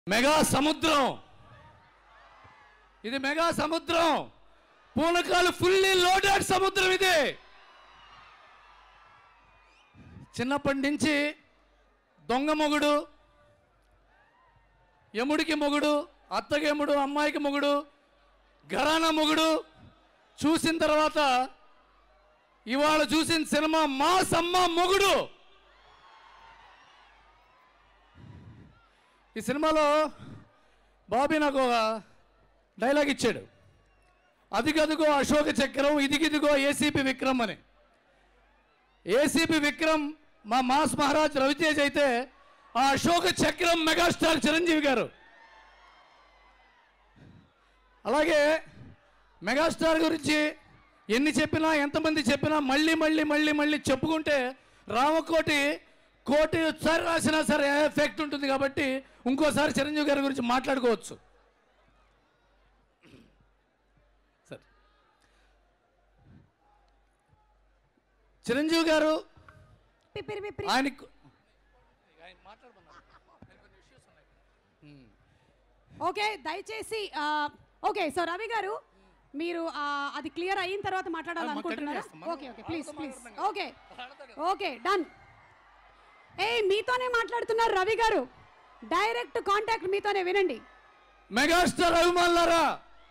Mega సముద్రం ఇది mega సముద్రం పూనకాలు ఫుల్లీ లోడెడ్ సముద్రం ఇది చిన్నప్పటి నుంచి దొంగ మొగుడు యముడికి మొగుడు అత్తకి యముడు అమ్మాయికి మొగుడు ఘరానా మొగుడు చూసిన తర్వాత ఇవాళ చూసిన సినిమా మా సమ్మ మొగుడు ఈ సినిమాలో బాబీ నాకు ఒక డైలాగ్ ఇచ్చాడు అదిగదిగో అశోక చక్రం ఇదిగిదిగో ఏసీపీ విక్రమ్ అని ఏసీపీ విక్రమ్ మా మాస్ మహారాజ్ రవితేజ్ అయితే ఆ అశోక చక్రం మెగాస్టార్ చిరంజీవి గారు అలాగే మెగాస్టార్ గురించి ఎన్ని చెప్పినా ఎంతమంది చెప్పినా మళ్ళీ మళ్ళీ మళ్ళీ మళ్ళీ చెప్పుకుంటే రామకోటి కోటి సారి రాసినా సరే ఎఫెక్ట్ ఉంటుంది కాబట్టి ఇంకోసారి చిరంజీవి గారి గురించి మాట్లాడుకోవచ్చు సరే చిరంజీవి గారు పిపిరి పిపిరి ఆయనకు ఓకే దయచేసి ఆ, ఓకే సో రవి గారు మీరు ఆ, అది క్లియర్ అయిన తర్వాత మాట్లాడాలనుకుంటున్నారా చేస్తాం. మనం ఓకే ఓకే ప్లీజ్ వాళ్ళతో ప్లీజ్ మాట్లాడదాం ఓకే ఓకే డన్ ఏ మీతోనే మాట్లాడుతున్నారు రవి గారు డైరెక్ట్ కాంటాక్ట్ మీతోనే వినండి మెగాస్టార్ అభిమానులారా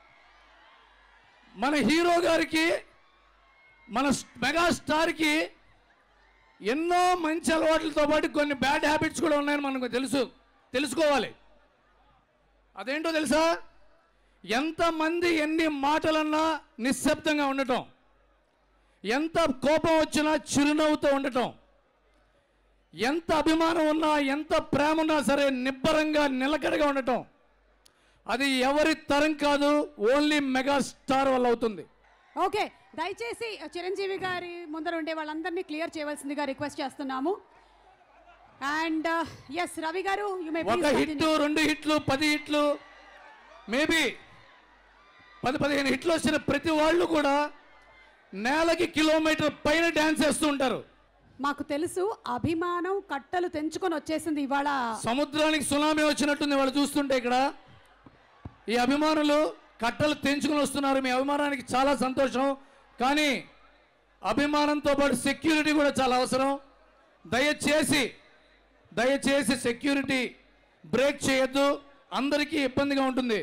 మన హీరో గారికి మన స్- మెగాస్టార్కి ఎన్నో మంచి అలవాట్లతో పాటు కొన్ని బ్యాడ్ హ్యాబిట్స్ కూడా ఉన్నాయని మనకు తెలుసు తెలుసుకోవాలి అదేంటో తెలుసా ఎంతమంది ఎన్ని మాటలన్నా నిశ్శబ్దంగా ఉండటం ఎంత కోపం వచ్చినా చిరునవ్వుతో ఉండటం ఎంత అభిమానం ఉన్నా ఎంత ప్రేమ ఉన్నా సరే నిబ్బరంగా నిలకడగా ఉండటం అది ఎవరి తరం కాదు ఓన్లీ మెగాస్టార్ వల్ల అవుతుంది ఓకే దయచేసి చిరంజీవి గారి ముందర ఉండే వాళ్ళందరినీ క్లియర్ చేయవలసిందిగా రిక్వెస్ట్ చేస్తున్నాము అండ్ ఎస్ రవి గారు యు మే ఒక హిట్ రెండు హిట్లు పది హిట్లు మేబీ పది పదిహేను హిట్లు వచ్చిన ప్రతి వాళ్ళు కూడా నేలకి కిలోమీటర్ పైన డ్యాన్స్ చేస్తూ ఉంటారు మాకు తెలుసు అభిమానం కట్టలు తెంచుకొని వచ్చేసింది ఇవాళ సముద్రానికి సునామీ వచ్చినట్టుంది వాళ్ళు చూస్తుంటే ఇక్కడ ఈ అభిమానులు కట్టలు తెంచుకుని వస్తున్నారు మీ అభిమానానికి చాలా సంతోషం కానీ అభిమానంతో పాటు సెక్యూరిటీ కూడా చాలా అవసరం దయచేసి దయచేసి సెక్యూరిటీ బ్రేక్ చేయొద్దు అందరికీ ఇబ్బందిగా ఉంటుంది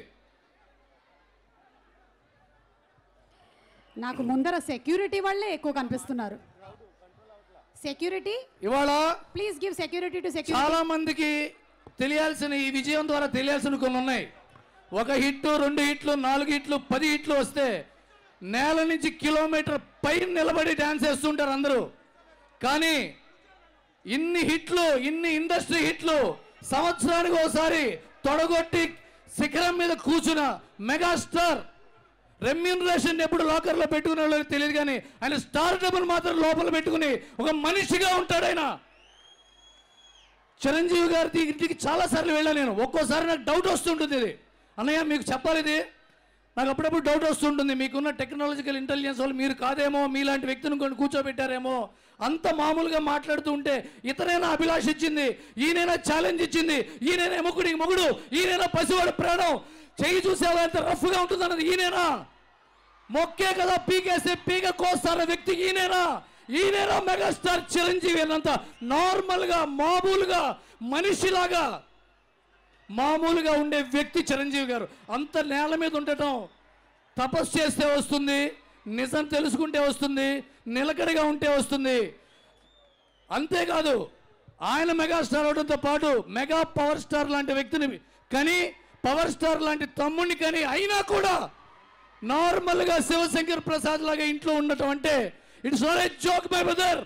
నాకు ముందర సెక్యూరిటీ వాళ్ళే ఎక్కువ కనిపిస్తున్నారు సెక్యూరిటీ ఇవాళ please give security to security చాలా మందికి తెలియాల్సిన ఈ విజయం ద్వారా తెలియాల్సిన కొన్ని ఉన్నాయి ఒక హిట్ రెండు హిట్లు నాలుగు హిట్లు పది హిట్లు వస్తే నేల నుంచి కిలోమీటర్ పైన నిలబడి డ్యాన్స్ చేస్తుంటారు అందరూ కానీ ఇన్ని హిట్లు ఇన్ని ఇండస్ట్రీ హిట్లు సంవత్సరానికి ఒకసారి తొడగొట్టి శిఖరం మీద కూర్చున్న మెగాస్టార్ రెమ్యూనరేషన్ ఎప్పుడు లాకర్లో పెట్టుకునే వాళ్ళకి తెలియదు కానీ ఆయన స్టార్ డబుల్ మాత్రం లోపల పెట్టుకుని ఒక మనిషిగా ఉంటాడు ఆయన చిరంజీవి గారి ఇంటికి చాలా సార్లు వెళ్ళాను నేను ఒక్కోసారి నాకు డౌట్ వస్తుంటుంది ఇది అన్నయ్య మీకు చెప్పాలి ఇది నాకు అప్పుడప్పుడు డౌట్ వస్తుంటుంది మీకున్న టెక్నాలజికల్ ఇంటెలిజెన్స్ వాళ్ళు మీరు కాదేమో మీలాంటి వ్యక్తిని కొన్ని కూర్చోబెట్టారేమో అంత మామూలుగా మాట్లాడుతూ ఉంటే ఇతనైనా అభిలాష ఇచ్చింది ఈయనైనా ఛాలెంజ్ ఇచ్చింది ఈయనైనా మొగుడికి మొగుడు ఈయనైనా పసివాడు ప్రాణం చెయ్యి చూసేవా ఎంత రఫ్గా ఉంటుంది అన్నది ఈయనైనా మొక్కే కదా పీకేస్తే పీక కోస్తార వ్యక్తి ఈయనేనా ఈయనేనా మెగాస్టార్ చిరంజీవి అన్నంత నార్మల్గా మామూలుగా మనిషిలాగా మామూలుగా ఉండే వ్యక్తి చిరంజీవి గారు అంత నేల మీద ఉండటం తపస్సు చేస్తే వస్తుంది నిజం తెలుసుకుంటే వస్తుంది నిలకడగా ఉంటే వస్తుంది అంతేకాదు ఆయన మెగాస్టార్ అవడంతో పాటు మెగా పవర్ స్టార్ లాంటి వ్యక్తిని కానీ పవర్ స్టార్ లాంటి తమ్ముడిని కానీ అయినా కూడా నార్మల్గా శివశంకర్ ప్రసాద్ లాగా ఇంట్లో ఉండటం అంటే it's not a joke my brother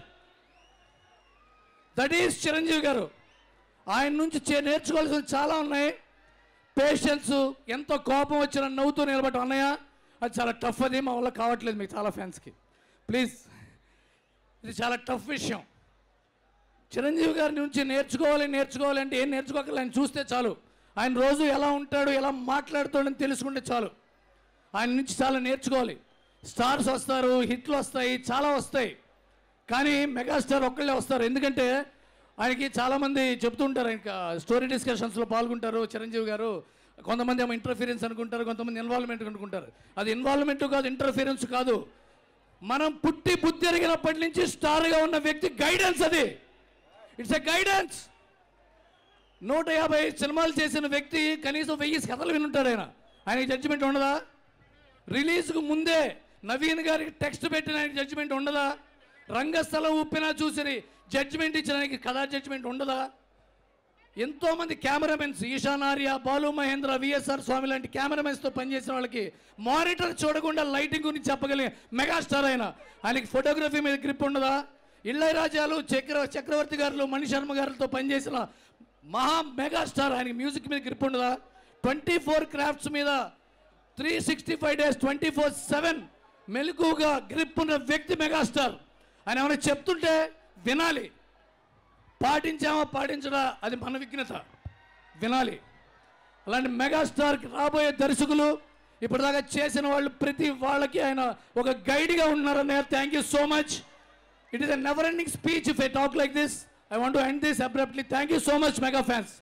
that is Chiranjeevi garu ఆయన నుంచి చే- నేర్చుకోవాల్సిన చాలా ఉన్నాయి పేషెన్స్ ఎంత కోపం వచ్చినా నవ్వుతూ నిలబడటం అన్నయ్య అది చాలా టఫ్ అది మా వల్ల కావట్లేదు మీకు చాలా ఫ్యాన్స్కి ప్లీజ్ ఇది చాలా టఫ్ విషయం చిరంజీవి గారి నుంచి నేర్చుకోవాలి నేర్చుకోవాలి అంటే ఏం నేర్చుకోవాలి ఆయన చూస్తే చాలు ఆయన రోజు ఎలా ఉంటాడు ఎలా మాట్లాడుతాడని తెలుసుకుంటే చాలు ఆయన నుంచి చాలా నేర్చుకోవాలి స్టార్స్ వస్తారు హిట్లు వస్తాయి చాలా వస్తాయి కానీ మెగాస్టార్ ఒక్కళ్ళే వస్తారు ఎందుకంటే ఆయనకి చాలామంది చెప్తుంటారు ఆయన స్టోరీ డిస్కషన్స్లో పాల్గొంటారు చిరంజీవి గారు కొంతమంది ఏమో ఇంటర్ఫీరెన్స్ అనుకుంటారు కొంతమంది ఇన్వాల్వ్మెంట్ అనుకుంటారు అది ఇన్వాల్వ్మెంట్ కాదు ఇంటర్ఫీరెన్స్ కాదు మనం పుట్టి బుద్ధి ఎరిగినప్పటి నుంచి స్టార్గా ఉన్న వ్యక్తి గైడెన్స్ అది ఇట్స్ ఎ గైడెన్స్ నూట యాభై సినిమాలు చేసిన వ్యక్తి కనీసం వెయ్యి కథలు వినుంటాడు ఆయన ఆయనకి జడ్జిమెంట్ ఉండదా రిలీజ్కు ముందే నవీన్ గారికి టెక్స్ట్ పెట్టిన ఆయనకి జడ్జిమెంట్ ఉండదా రంగస్థలం ఉప్పినా చూసి జడ్జిమెంట్ ఇచ్చిన ఆయనకి కథా జడ్జిమెంట్ ఉండదా ఎంతోమంది కెమెరామెన్స్ ఈశాన్ ఆర్య బాలు మహేంద్ర విఎస్ఆర్ స్వామి లాంటి కెమెరామెన్స్తో పనిచేసిన వాళ్ళకి మానిటర్ చూడకుండా లైటింగ్ గురించి చెప్పగలిగే మెగాస్టార్ ఆయన ఆయనకి ఫోటోగ్రఫీ మీద గ్రిప్ ఉండదా ఇళ్ళై రాజాలు చక్ర చక్రవర్తి గారు మణి శర్మ గారితో పనిచేసిన మహా మెగాస్టార్ ఆయనకి మ్యూజిక్ మీద గ్రిప్ ఉండదా ట్వంటీ ఫోర్ క్రాఫ్ట్స్ మీద three sixty five days twenty four seven మెలకుగా గ్రిప్ ఉన్న వ్యక్తి మెగాస్టార్ ఆయన ఏమైనా చెప్తుంటే వినాలి పాటించామా పాటించడా అది మన విఘ్నత వినాలి అలాంటి మెగాస్టార్కి రాబోయే దర్శకులు ఇప్పటిదాకా చేసిన వాళ్ళు ప్రతి వాళ్ళకి ఆయన ఒక గైడ్గా ఉన్నారన్నయ్య thank you so much it is a never ending speech if I talk like this I want to end this abruptly thank you so much mega fans